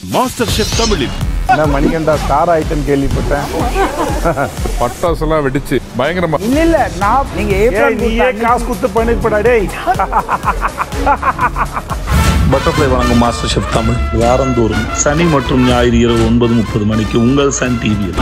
Master chef தமிழில் என்ன மணிகண்டா star item கேள்விப்பட்டேன் பட்டாசுலாம் வெடிச்சு பயங்கரமா இல்ல இல்ல நான் நீங்க ஏப்ரல் நீயே காசு குத்து பண்ணிருப்படா டேய் பட்டர்ஃப்ளை வழங்கும் மாஸ்டர் ஷெஃப் தமிழ் வாரந்தோறும் சனி மற்றும் ஞாயிறு இரவு ஒன்பது முப்பது மணிக்கு உங்கள் சன் டிவியில்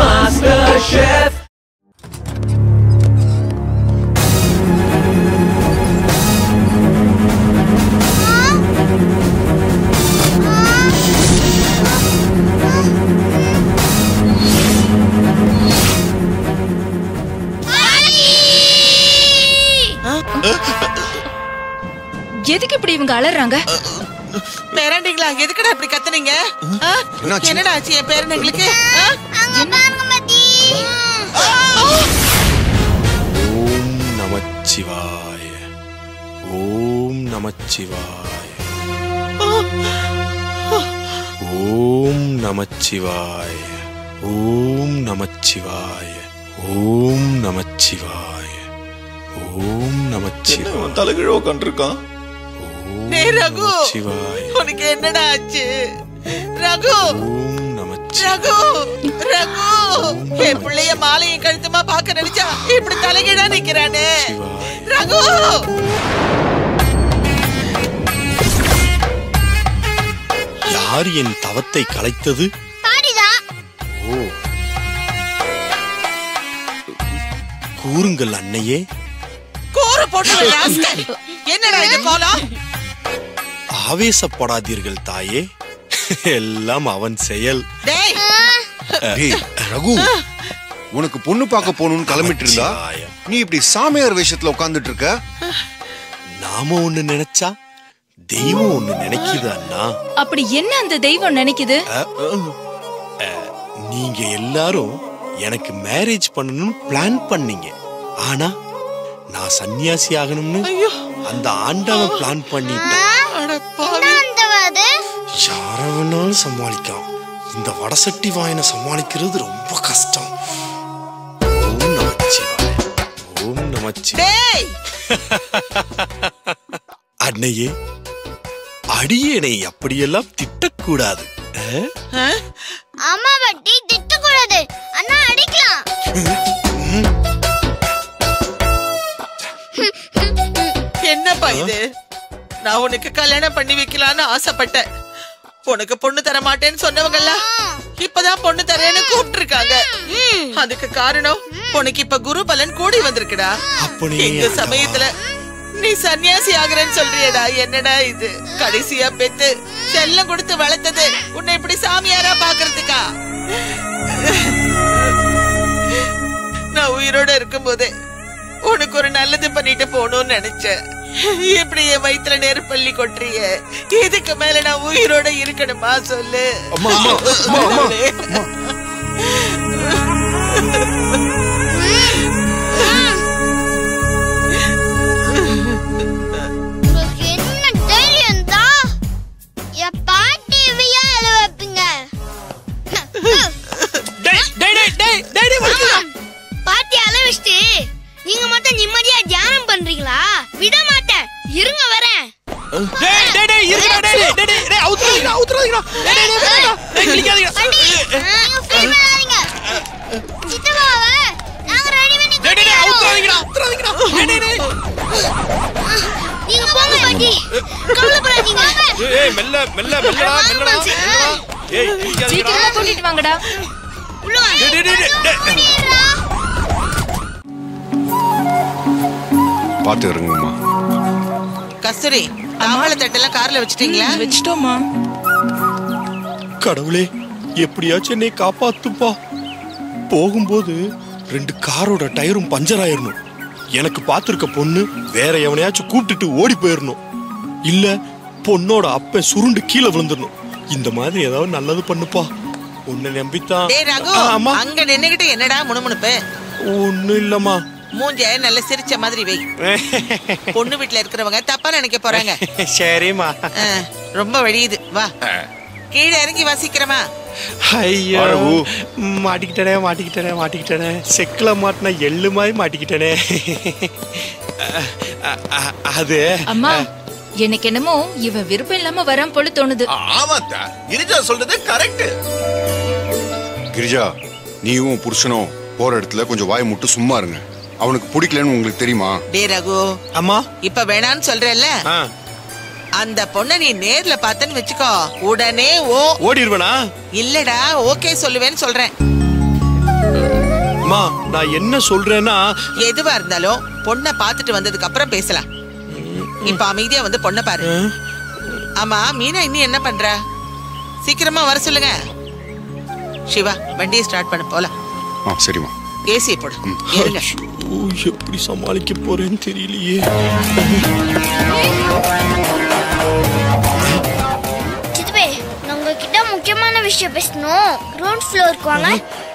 எதுக்கு இப்படி இவங்க அலறாங்க பேரண்டிங்களா எதுக்குடா இப்படி கத்துனீங்க ஆ? என்னடா ஆச்சு என் பேரனுங்களுக்கு ஆ? ஓம் நமச்சிவாய ஓம் நமச்சிவாய ஓம் நமச்சிவாய ஓம் நமச்சிவாய ஓம் நமச்சிவாய ஓம் நமச்சிவாய தலைகீழ உட்காந்துருக்கான் ஓம் டேய் ரகு நமச்சிவாய உனக்கு என்னடா ஆச்சு ரகு ஓம் நமச்சிவாய ரகு ரகு என் பிள்ளைய மாலையும் கழுத்துமா பார்க்க நினைச்சா இப்படி தலைகீழா நிக்கிறானே ரகு யார் என் தவத்தை கலைத்தது ஓ கூறுங்கள் அன்னையே கூறு போட்டு ராஸ்கல். என்னடா இது கோலம் ஆவேசப்படாதீர்கள் தாயே எல்லாம் அவன் செயல் டேய் டேய் ரகு உனக்கு பொண்ணு பார்க்க போகணும்னு கிளம்பிட்டு இருந்தா நமச்சிவாய. நீ இப்படி சாமியார் வேஷத்துல உட்கார்ந்துட்டு இருக்க நாம ஒண்ணு நினைச்சா தெய்வம் ஒண்ணு நினைக்குது அண்ணா அப்படி என்ன அந்த தெய்வம் நினைக்குது அ, அ, அ, நீங்க எல்லாரும் எனக்கு மேரேஜ் பண்ணணும்னு பிளான் பண்ணீங்க ஆனா நான் சன்னியாசி ஆகணும்னு அந்த ஆண்டவன் பிளான் பண்ணிட்டான் அட பாவி. யார வேணாலும் சமாளிக்கலாம் இந்த வடசட்டி வாயனை சமாளிக்கிறது ரொம்ப கஷ்டம் ஓம் நமச்சிவாய ஓம் நமச்சிவாய டேய் அன்னையே அடியேனை அப்படியெல்லாம் திட்டக்கூடாது அ? ஆ? அம்மா வட்டி திட்டக்கூடாது அண்ணா அடிக்கலாம் என்னப்பா இது நான் உனக்கு கல்யாணம் பண்ணி வைக்கலாம்னு ஆசைப்பட்டேன் உனக்கு பொண்ணு தர மாட்டேன்னு சொன்னவங்கல்ல இப்பதான் பொண்ணு தரேன்னு கூப்பிட்டு இருக்காங்க அதுக்கு காரணம் உனக்கு இப்ப குரு பலன் கூடி வந்திருக்குடா அப்படியே இந்த ஆண்டவா. சமயத்துல நீ சன்னியாசி ஆகுறேன்னு சொல்றியடா என்னடா இது கடைசியா பெத்து செல்லம் கொடுத்து வளர்த்தது உன்னை இப்படி சாமியாரா பாக்குறதுக்கா நான் உயிரோட இருக்கும்போதே உனக்கு ஒரு நல்லது பண்ணிட்டு போகணும்னு நினைச்சேன் இப்படி என் வயித்துல நெருப்பள்ளி கொட்டுறிய இதுக்கு மேல நான் உயிரோட இருக்கணுமா சொல்லு கடவுளே. உங்களுக்கு என்ன தைரியம் தான் என் பாட்டியவையா எழு வைப்பீங்க பாட்டி அளவிச்சுட்டு நீங்க மட்டும் நிம்மதியா தியானம் பண்றீங்களா விட மாட்டேன் இருங்க வரேன் பாட்டி, நீங்க feel பண்ணாதீங்க. சித்தப்பாவை நாங்க ready பண்ணி கூட்டிட்டு வரோம். நீங்க போங்க பாட்டி கவலைப்படாதீங்க ஏய் மெல்ல மெல்ல மெல்லடா மெல்லடா மெல்லடா. ஏய் சீக்கிரமா கூட்டிட்டு வாங்கடா உள்ள வாங்க. டேய், டேய், டேய், டேய். ஓடிடுறா. பாத்து இருங்கம்மா கஸ்தூரி தாமலை தட்டெல்லாம் கார்ல வச்சுட்டீங்களா வச்சிட்டோமா கடவுளே எப்படியாச்சும் என்னை காப்பாத்துப்பா போகும்போது ரெண்டு காரோட டயரும் பஞ்சர் ஆயிரணும் எனக்கு பார்த்திருக்க பொண்ணு வேற எவனையாச்சும் கூப்பிட்டுட்டு ஓடி போயிடணும் இல்ல பொண்ணோட அப்பன் சுருண்டு கீழே விழுந்துடணும் இந்த மாதிரி ஏதாவது நல்லது பண்ணுப்பா உன்னை நம்பித்தான் டேய் ரகு ஆ, அம்மா அங்க நின்னுகிட்டு என்னடா முணுமுணுப்பு ஒண்ணும் இல்லம்மா மூஞ்ச நல்ல சிரிச்ச மாதிரி வை பொண்ணு வீட்டுல இருக்கிறவங்க தப்பா நினைக்க போறாங்க சரிம்மா ஆ, ரொம்ப வழியுது வா கீழே இறங்கி வாசிக்கிறமா ஐயோ அழகு. மாட்டிக்கிட்டனே மாட்டிக்கிட்டனே மாட்டிக்கிட்டனே செக்கில் மாட்டின எள்ளு மாதிரி மாட்டிக்கிட்டனே அ- அ- அது அம்மா எனக்கு என்னமோ இவன் விருப்பம் இல்லாம வரான் போல தோணுது ஆமாத்தா கிரிஜா சொல்றது கரெக்ட் கிரிஜா நீயும் உன் புருஷனும் போற இடத்துல கொஞ்சம் வாய் முட்டு சும்மா இருங்க அவனுக்கு பிடிக்கலன்னு உங்களுக்கு தெரியுமா டே ரகு அம்மா இப்ப வேணான்னு சொல்றேல்ல ஆ, அந்த பொண்ண நீ நேர்ல பார்த்தன்னு வச்சுக்கோ உடனே ஓ ஓடிடுவேனா இல்லடா ஓகே சொல்லுவேன்னு சொல்றேன் அம்மா நான் என்ன சொல்றேன்னா எதுவா இருந்தாலும் பொண்ண பாத்துட்டு வந்ததுக்கு அப்புறம் பேசலாம் இப்ப அமைதியா வந்து பொண்ண பாரு ஆமா மீனா இன்னும் என்ன பண்ற சீக்கிரமா வர சொல்லுங்க சிவா வண்டியை ஸ்டார்ட் பண்ண போலாம் ஆ சரிம்மா ஏசியை போடு ஏறுங்க ஐயோ, எப்படி சமாளிக்க போறேன்னு தெரியலையே சித்துபே நான் உங்ககிட்ட முக்கியமான விஷயம் பேசணும் கிரவுண்ட் ஃப்ளோருக்கு வாங்க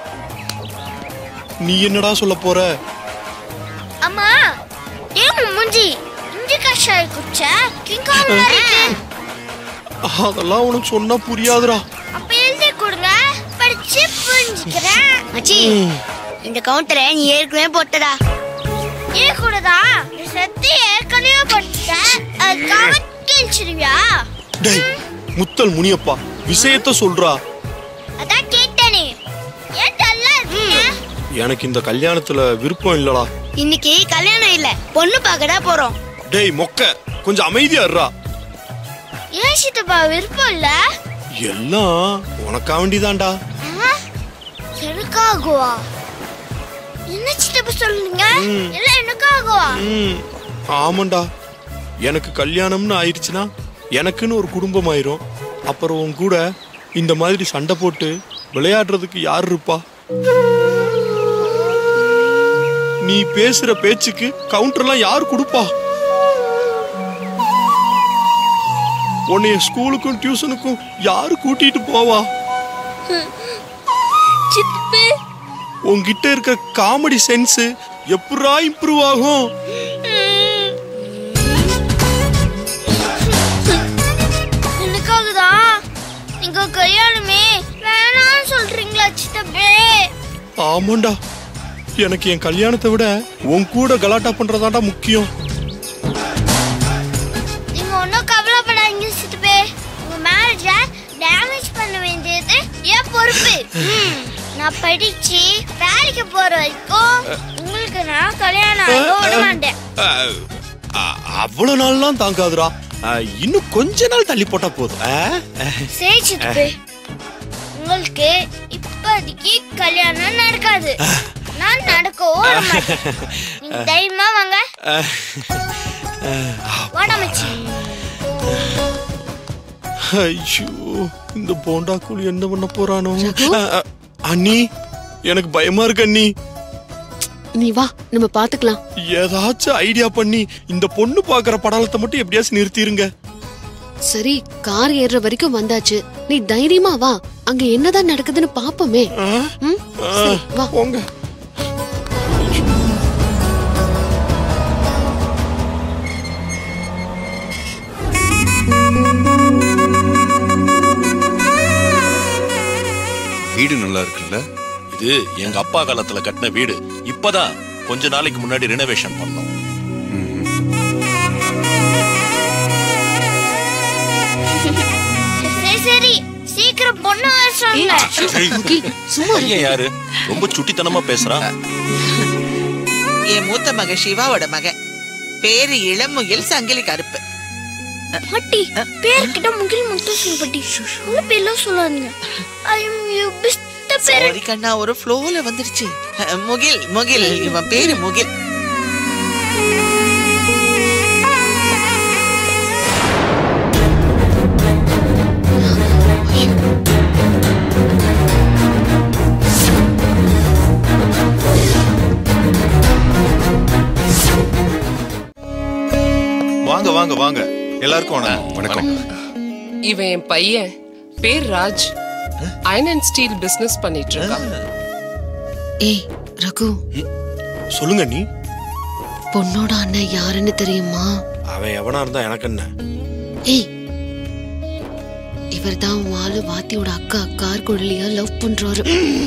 நீ என்னடா சொல்ல போற அம்மா ஏன் மூஞ்சி இஞ்சி கஷாயம் குடிச்ச கிங்காங் மாதிரி இருக்கு அதெல்லாம் உனக்கு சொன்னா புரியாதுடா அப்ப எழுதி கொடுங்க படிச்சு புரிஞ்சுக்கிறேன் அச்சி இந்த கவுண்டரை நீ ஏற்கனவே போட்டதா ஏன் கூடதா இந்த சத்தி ஏற்கனவே போட்டுட்டேன் அதுக்காக கிழிச்சிருவியா டேய் முத்தல் முனியப்பா விஷயத்த சொல்றா அதான் கேட்டனே ஏன் டல்லா இருக்கீங்க எனக்கு இந்த கல்யாணத்துல விருப்பம் இல்லடா இன்னைக்கு கல்யாணம் இல்ல பொண்ணு பார்க்கடா போறோம் டேய் மொக்க கொஞ்சம் அமைதியா இருடா ஏன் சித்தப்பா விருப்பம் இல்ல எல்லாம் உனக்கா வேண்டிதான்டா ஆ? எனக்காகவா என்ன சித்தப்பா சொல்லுங்க எல்லாம் எனக்காகவா ம் ஆமாண்டா எனக்கு கல்யாணம்னு ஆயிடுச்சுன்னா எனக்குன்னு ஒரு குடும்பம் ஆயிரும் அப்புறம் உன் கூட இந்த மாதிரி சண்டை போட்டு விளையாடுறதுக்கு யார் இருப்பா நீ பேசுற பேச்சுக்கு கவுண்டர்லாம் யார் கொடுப்பா உன்னைய ஸ்கூலுக்கும் டியூஷனுக்கும் யாரு கூட்டிட்டு போவா சித்தப்பே உன்கிட்ட இருக்க காமெடி சென்ஸ் எப்படா இம்ப்ரூவ் ஆகும் எனக்காகதான் நீங்க கல்யாணமே வேணாம்னு சொல்றீங்களா சித்தப்பே ஆமாண்டா எனக்கு என் கல்யாணத்தை விட உன் கூட கலாட்டா பண்றதாண்டா முக்கியம் நீங்க ஒன்றும் கவலைப்படாதீங்க சித்தப்பே உங்க மேரேஜ டேமேஜ் பண்ண வேண்டியது என் பொறுப்பு ம், நான் படிச்சு வேலைக்கு போற வரைக்கும் உங்களுக்கு நான் கல்யாணம் ஆக விட மாட்டேன் அஹ், அ- அவ்வளவு நாள்லாம் தாங்காதுடா அஹ், இன்னும் கொஞ்ச நாள் தள்ளி போட்டா போதும் அஹ், அஹ். சரி சித்தப்பே உங்களுக்கு இப்போதைக்கு கல்யாணம் நடக்காது நான் நடக்கவும் விட மாட்டேன் நீங்க தைரியமா வாங்க வாடா மச்சி ஐயோ இந்த போண்டா கூலி என்ன பண்ண போறானோ அஹ், அஹ், அண்ணி எனக்கு பயமா இருக்கு அண்ணி நீ வா நம்ம பாத்துக்கலாம் ஏதாச்சும் ஐடியா பண்ணி இந்த பொண்ணு பாக்குற படலத்தை மட்டும் எப்படியாச்சும் நிறுத்திருங்க சரி கார் ஏறுற வரைக்கும் வந்தாச்சு நீ தைரியமா வா அங்க என்னதான் நடக்குதுன்னு பாப்போமே ம்? சரி, வா போங்க வீடு நல்லா இருக்குல்ல இது எங்க அப்பா காலத்துல கட்டின வீடு இப்பதான் கொஞ்ச நாளைக்கு முன்னாடி ரெனோவேஷன் பண்ணோம் சரி சரி சீக்கிரம் பொண்ணு வர சொல்லுங்க பையன் யாரு ரொம்ப சுட்டித்தனமா பேசுறான் என் மூத்த மக சிவாவோட மகன் பேரு இளமுகில் சங்கிலி கருப்பு மட்டி பேர்கிட்ட முகில் முத்து பட்டி உங்க பேர்லாம் சொல்லாதீங்க ஐ எம் யூ பெஸ்ட் பேர் சாரி கண்ணா ஒரு ஃப்ளோல வந்துருச்சு அஹ், முகில் முகில் இவன் பேரு முகில் வாங்க வாங்க வாங்க எல்லாருக்கும் வணக்கம் வணக்கம் இவன் என் பையன் பேர் Raj iron and steel business பண்ணிட்டு இருக்கான் ஏய் ரகு சொல்லுங்க நீ பொண்ணோட அண்ணன் யாருன்னு தெரியுமா அவன் எவனா இருந்தா எனக்கு என்ன ஏய் இவர்தான் உன் ஆளு வாத்தியோட அக்கா கார் குழலியா லவ் பண்றாரு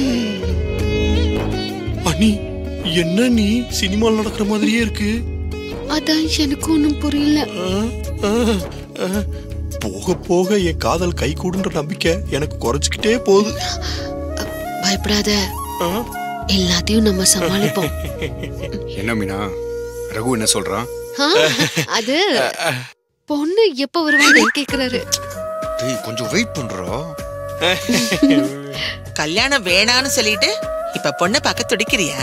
அண்ணி என்ன நீ சினிமால நடக்கிற மாதிரியே இருக்கு அதான் எனக்கு ஒண்ணும் புரியல ஆ, போக போக என் காதல் கை கூடுன்ற நம்பிக்கை எனக்கு குறைச்சிக்கிட்டே போகுது பயப்படாத எல்லாத்தையும் நம்ம சமாளிப்போம் என்ன மீனா ரகு என்ன சொல்றான் ஆ, அது பொண்ணு எப்ப வருவான்னு கேக்குறாரு டேய் கொஞ்சம் வெயிட் பண்றா கல்யாணம் வேணான்னு சொல்லிட்டு இப்ப பொண்ணை பார்க்க துடிக்கிறியா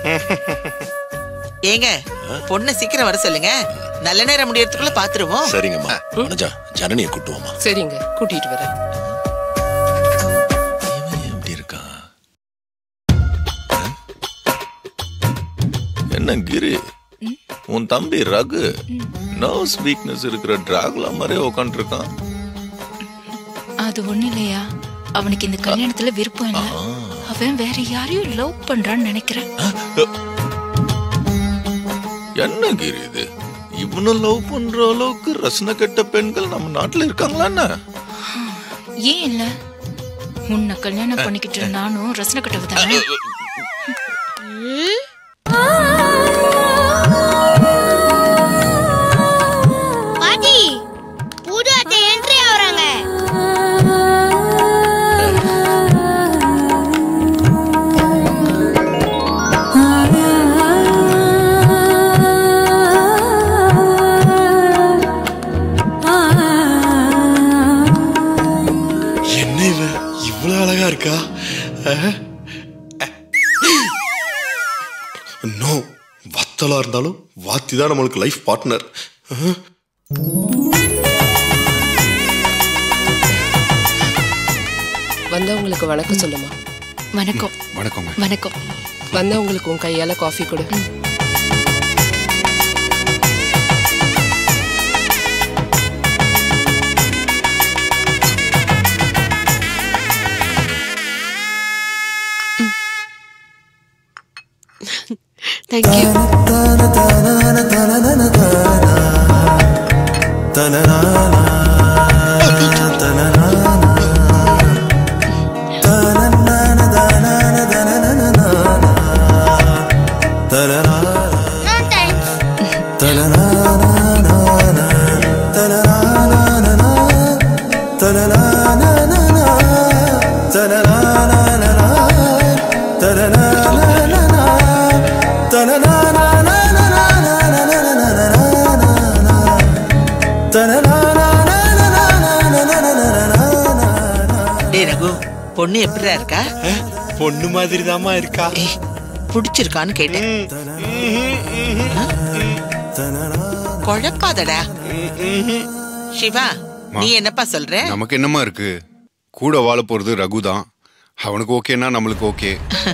ஏங்க பொண்ணை சீக்கிரம் வர சொல்லுங்க நல்ல நேரம் முடியறதுக்குள்ள பாத்துருவோம் சரிங்கம்மா வனஜா ஜனனியை கூட்டுவோமா சரிங்க கூட்டிட்டு வரேன் எப்படி இருக்கான் என்ன கிரி உன் தம்பி ரகு நர்வ்ஸ் வீக்னஸ் இருக்கிற டிராகுலா மாதிரியே உட்காந்துருக்கான் அது ஒண்ணு இல்லையா அவனுக்கு இந்த கல்யாணத்துல விருப்பம் இல்ல அவன் வேற யாரையும் லவ் பண்றான்னு நினைக்கிறேன் என்ன கிரி இது இவனும் லவ் பண்ற அளவுக்கு ரசனை கெட்ட பெண்கள் நம்ம நாட்டுல இருக்காங்களா என்ன ஏன் இல்ல உன்னை கல்யாணம் பண்ணிக்கிட்டு நானும் ரசனை கட்டவு தானே பாட்டி புது அத்தை என்ட்ரி ஆகுறாங்க என்ன இவ இவ்வளவு அழகா இருக்கா நோ வத்தலா இருந்தாலும் வாத்தி தான் நம்மளுக்கு லைஃப் பார்ட்னர் வந்தவங்களுக்கு வணக்கம் சொல்லுமா வணக்கம் வணக்கங்க வணக்கம் வந்தவங்களுக்கு உன் கையால காஃபி கொடு தேங்க்யூ நோ தேங்க்ஸ் டேய் ரகு பொண்ணு எப்படிடா இருக்கா பொண்ணு மாதிரி தாமா இருக்கா ஏய், பிடிச்சிருக்கான்னு கேட்டேன் குழப்பாதடா சிவா நீ என்னப்பா சொல்ற நமக்கு என்னமா இருக்கு கூட வாழ போறது ரகு தான் அவனுக்கு ஓகேனா நம்மளுக்கு ஓகே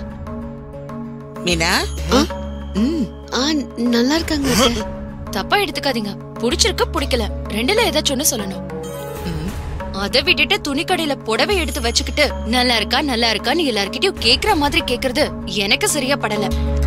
மீனா ஆ நல்லா இருக்காங்க அத்தை. தப்பா எடுத்துக்காதீங்க பிடிச்சிருக்கு பிடிக்கல ரெண்டுல ஏதாச்சும் ஒண்ணு சொல்லணும் அதை விட்டுட்டு துணிக்கடையில புடவை எடுத்து வச்சுக்கிட்டு நல்லா இருக்கா நல்லா இருக்கா நீ எல்லார்கிட்டயும் கேக்குற மாதிரி கேக்குறது எனக்கு சரியா படல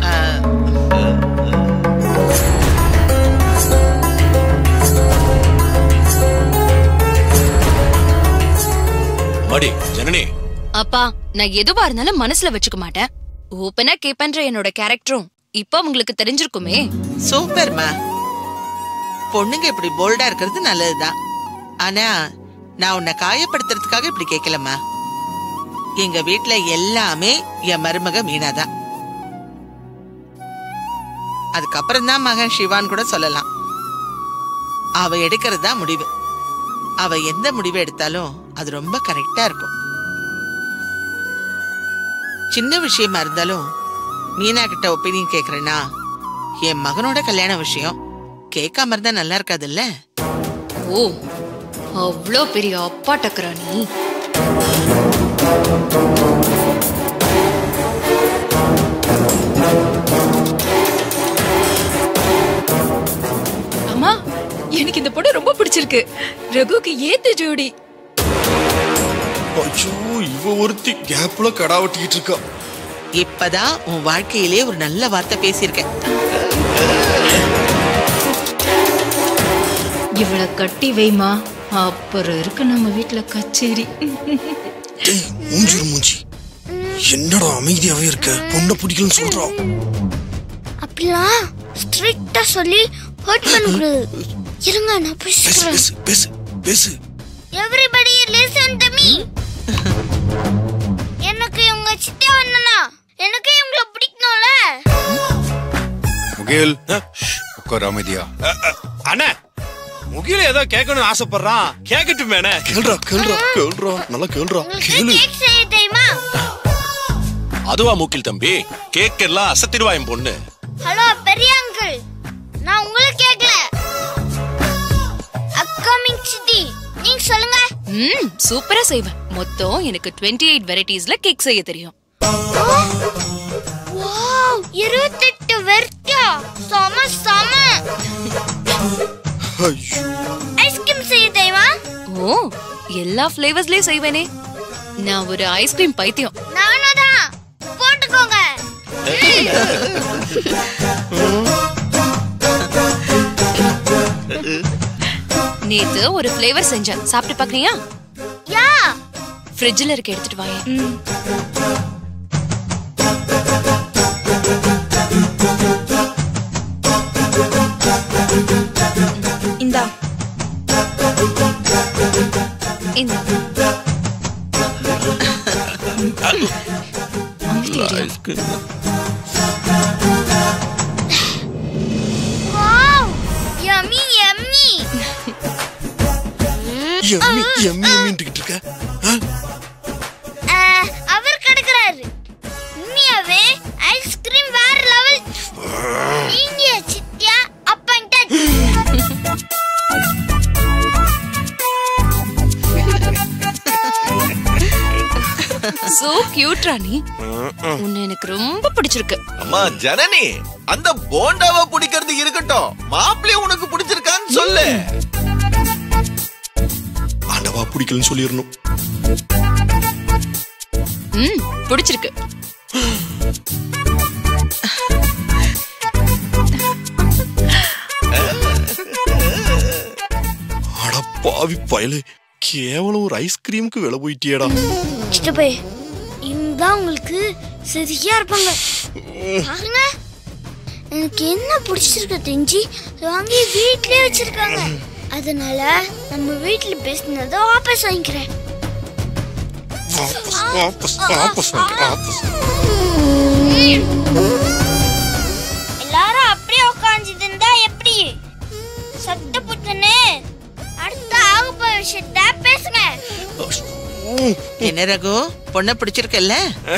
மடி ஜனனி அப்பா நான் எதுவா இருந்தாலும் மனசுல வச்சுக்க மாட்டேன் ஓப்பனா கேப்பன்ற என்னோட கேரக்டரும் இப்ப உங்களுக்கு தெரிஞ்சிருக்குமே சூப்பர்மா பொண்ணுங்க இப்படி போல்டா இருக்கிறது நல்லதுதான் ஆனா நான் உன்னை காயப்படுத்துறதுக்காக இப்படி கேட்கலம்மா எங்க வீட்ல எல்லாமே என் மருமக மீனாதான் அதுக்கப்புறம் தான் மகன் சிவான் கூட சொல்லலாம் அவ எடுக்கிறது தான் முடிவு அவ எந்த முடிவு எடுத்தாலும் அது ரொம்ப கரெக்டா இருக்கும் சின்ன விஷயமா இருந்தாலும் மீனா கிட்ட ஒப்பீனியன் கேக்குறேன்னா என் மகனோட கல்யாண விஷயம் கேட்காம இருந்தா நல்லா இருக்காதுல்ல ஓ அவ்ளோ பெரிய அப்பா டக்கரா நீ அம்மா எனக்கு இந்த படம் ரொம்ப பிடிச்சிருக்கு ரகுக்கு ஏத்த ஜோடி ஐயோ இவ ஒருத்தி கேப்ல கடா வெட்டிக்கிட்டு இருக்கா இப்பதான் உன் வாழ்க்கையிலே ஒரு நல்ல வார்த்தை பேசியிருக்கேன் இவள கட்டி வைமா அப்புறம் இருக்கு நம்ம வீட்ல கச்சேரி டேய் மூஞ்சிரு மூஞ்சி என்னடா அமைதியாவே இருக்க பொண்ணை பிடிக்கலன்னு சொல்றா அப்படிலாம் ஸ்ட்ரிக்டா சொல்லி ஹர்ட் பண்ணக்கூடாது இருங்க நான் பேசுறேன் பேசு பேசு பேசு எவ்ரிபடி லிசன் டு மீ எனக்கு இவங்க சித்தி அண்ணனா எனக்கு இவங்கள பிடிக்கணும்ல முகில் உட்கார் அமைதியா அண்ணா முகில ஏதோ கேட்கணும்னு ஆசைப்படுறான் கேட்கட்டும் மேனே கேள்றா கேள்றா கேள்றா நல்லா கேள்றா உங்களுக்கு கேக் செய்ய தெரியுமா அதுவா மூக்கில் தம்பி கேக் எல்லாம் அசத்திடுவா என் பொண்ணு ஹலோ பெரிய அங்கிள் நான் உங்களுக்கு கேட்கல அப்கமிங் சித்தி நீங்க சொல்லுங்க ம் சூப்பரா செய்வேன் மொத்தம் எனக்கு 28 எயிட் வெரைட்டிஸ்ல கேக் செய்ய தெரியும் வாவ் இருபத்தெட்டு வெர்த்தியா சம சம ஐஸ்கிரீம் செய்ய தெரியுமா ஓ எல்லா ஃபிளேவர்ஸ்லயும் செய்வேனே நான் ஒரு ஐஸ்கிரீம் பைத்தியம் நானும் தான் போட்டுக்கோங்க நேத்து ஒரு ஃபிளேவர் செஞ்சேன் சாப்பிட்டு பாக்குறியா யா ஃப்ரிட்ஜ்ல இருக்க எடுத்துட்டு வாயேன் இந்தா இந்த வாவ் யம்மி யம்மி எம்மி எம்மி எம்மின்ட்டு இருக்க அவர் கிடக்குறாரு உண்மையாவே ஐஸ்கிரீம் வேற லெவல் நீங்க சித்தியா அப்பாயிண்டட் சோ கியூட் ராணி உன்னை எனக்கு ரொம்ப பிடிச்சிருக்கு அம்மா ஜனனி அந்த போண்டாவை பிடிக்கிறது இருக்கட்டும் மாப்பிள்ளைய உனக்கு பிடிச்சிருக்கான்னு சொல்லு ஆண்டவா பிடிக்கலன்னு சொல்லிடணும் ம் பிடிச்சிருக்கு அட பாவி பயலே கேவலம் ஒரு ஐஸ்கிரீமுக்கு விலை போயிட்டியேடா சித்தப்பே இவங்க தான் உங்களுக்கு சரியா இருப்பாங்க பாருங்க எனக்கு என்ன பிடிச்சிருக்க தெரிஞ்சு வாங்கி வீட்லயே வச்சிருக்காங்க அதனால நம்ம வீட்ல பேசினதை வாபஸ் வாங்கிக்கிறேன் வாபஸ் வாபஸ் வாபஸ் வாங்க, வாபஸ் எல்லாரும் அப்படியே உட்காந்துட்டு இருந்தா எப்படி சத்த புத்தனே அடுத்த ஆக போற விஷயத்த பேசுங்க என்ன ரகு பொண்ணை பிடிச்சிருக்கல்ல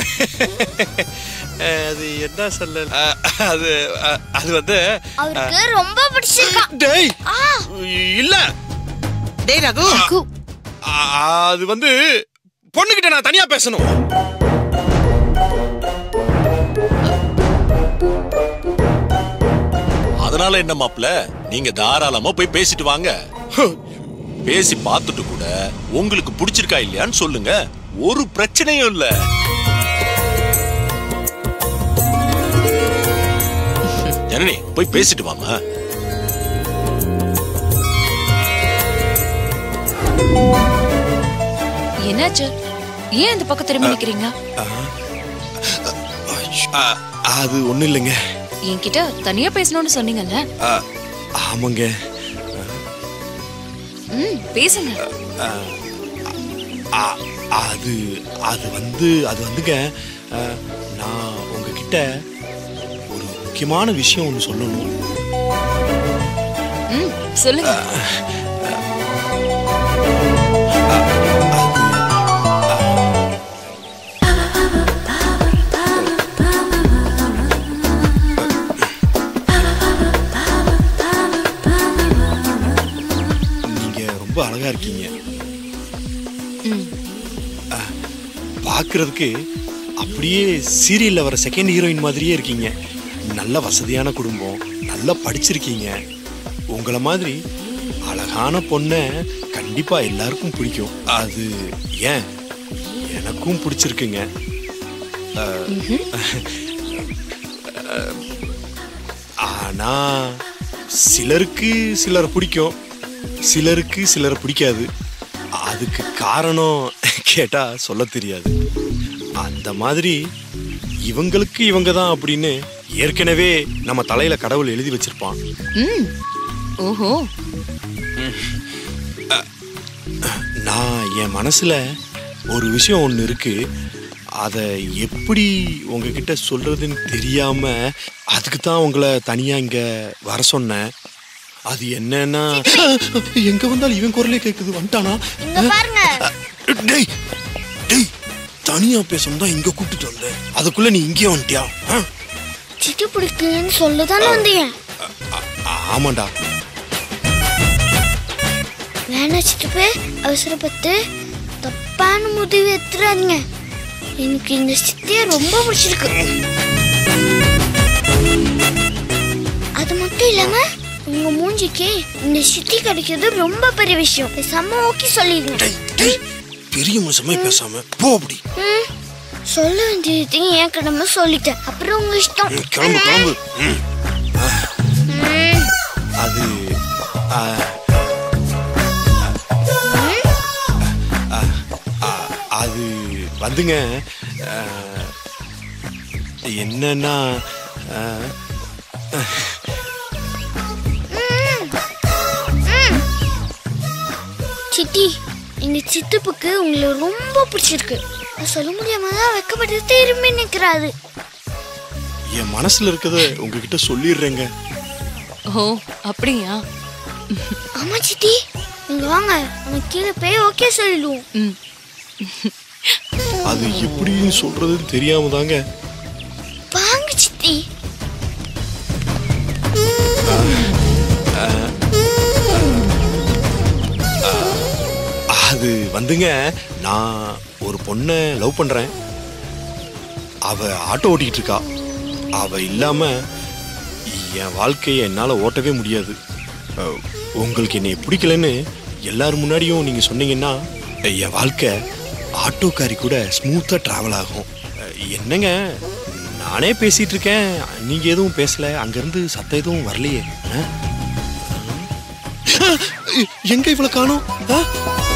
அது என்ன சொல்ல அது அ- அது வந்து அவருக்கு ரொம்ப பிடிச்சிருக்கான் டேய் ஆ இல்ல டேய் ரகு அ- அது வந்து பொண்ணுகிட்ட நான் தனியா பேசணும் அதனால என்ன மாப்ள நீங்க தாராளமா போய் பேசிட்டு வாங்க பேசி பார்த்துட்டு கூட உங்களுக்கு பிடிச்சிருக்கா இல்லையான்னு சொல்லுங்க ஒரு பிரச்சனையும் இல்ல ஜனனி போய் பேசிட்டு வாமா என்னாச்சு ஏன் இந்த பக்கம் திரும்பி நிக்கிறீங்க அ- அது ஒண்ணும் இல்லைங்க என்கிட்ட தனியா பேசணும்னு சொன்னீங்கல்ல அ, ஆமாங்க ம் பேசுங்க அ- அது அது வந்து அது வந்துங்க அ, நான் உங்ககிட்ட ஒரு முக்கியமான விஷயம் ஒன்று சொல்லணும் ம் சொல்லுங்க நீங்க ரொம்ப அழகா இருக்கீங்க ம் அ, பார்க்கறதுக்கு அப்படியே சீரியல்ல வர செகண்ட் ஹீரோயின் மாதிரியே இருக்கீங்க நல்ல வசதியான குடும்பம் நல்லா படிச்சிருக்கீங்க உங்களை மாதிரி அழகான பொண்ணை கண்டிப்பா எல்லாருக்கும் பிடிக்கும் அது ஏன் எனக்கும் பிடிச்சிருக்குங்க அஹ், அஹ், ஆனா சிலருக்கு சிலரை பிடிக்கும் சிலருக்கு சிலரை பிடிக்காது அதுக்கு காரணம் கேட்டா சொல்ல தெரியாது அந்த மாதிரி இவங்களுக்கு இவங்க தான் அப்படின்னு ஏற்கனவே நம்ம தலையில கடவுள் எழுதி வச்சிருப்பான் ம் ஓஹோ நான் என் மனசுல ஒரு விஷயம் ஒன்று இருக்கு அதை எப்படி உங்ககிட்ட சொல்றதுன்னு தெரியாம அதுக்கு தான் உங்களை தனியா இங்க வர சொன்னேன் அது என்னன்னா எங்க வந்தாலும் இவன் குரலே கேக்குது வந்துட்டானா இங்க பாருங்க டேய் டேய் தனியா பேசணும் தான் இங்க கூப்பிட்டு வந்தேன் அதுக்குள்ள நீ இங்கே வந்துட்டியா ஆ? சிட்டு பிடிக்கலன்னு சொல்லதானே வந்தீங்க ஆமாண்டா வேணா சிட்டுப்பே அவசரப்பட்டு தப்பான முடிவு எடுத்துறாதீங்க எனக்கு இந்த சித்திய ரொம்ப பிடிச்சிருக்கு அது மட்டும் இல்லாம உங்க மூஞ்சிக்கு இந்த சித்தி கிடைக்கிறது ரொம்ப பெரிய விஷயம் பேசாம ஓகே சொல்லிடுங்க பெரிய மனுஷமே பேசாம போ அப்படி ம், சொல்ல வேண்டியதையும் என் கடமை சொல்லிட்டேன் அப்புறம் உங்க இஷ்டம் ம், கிளம்பு கிளம்பு ம். ம். அது ஆ, ஆ, ஆ, அது வந்துங்க ஆ, என்னன்னா ஆ, சித்தி எங்க சித்துப்புக்கு உங்களை ரொம்ப பிடிச்சிருக்கு நான் சொல்ல முடியாம தான் வைக்கப்பட்டு திரும்பி நிக்கிறாரு என் மனசுல இருக்கத உங்ககிட்ட சொல்லிடுறேங்க ஓ அப்படியா ஆமா சித்தி நீங்க வாங்க நம்ம கீழே போய் ஓகே சொல்லிடுவோம் ம் அது எப்படின்னு சொல்றதுன்னு தெரியாம தாங்க வாங்க சித்தி அது வந்துங்க நான் ஒரு பொண்ணை லவ் பண்றேன் அவ ஆட்டோ ஓட்டிக்கிட்டு இருக்கா அவ இல்லாம என் வாழ்க்கையை என்னால் ஓட்டவே முடியாது அஹ், உங்களுக்கு என்னை பிடிக்கலன்னு எல்லார் முன்னாடியும் நீங்கள் சொன்னீங்கன்னா என் வாழ்க்கை ஆட்டோக்காரி கூட ஸ்மூத்தாக ட்ராவல் ஆகும் அஹ், என்னங்க நானே பேசிட்டு இருக்கேன் நீங்கள் எதுவும் பேசல அங்கேருந்து சத்தம் எதுவும் வரலையே ஆ? எங்க இவ்வளோ காணும்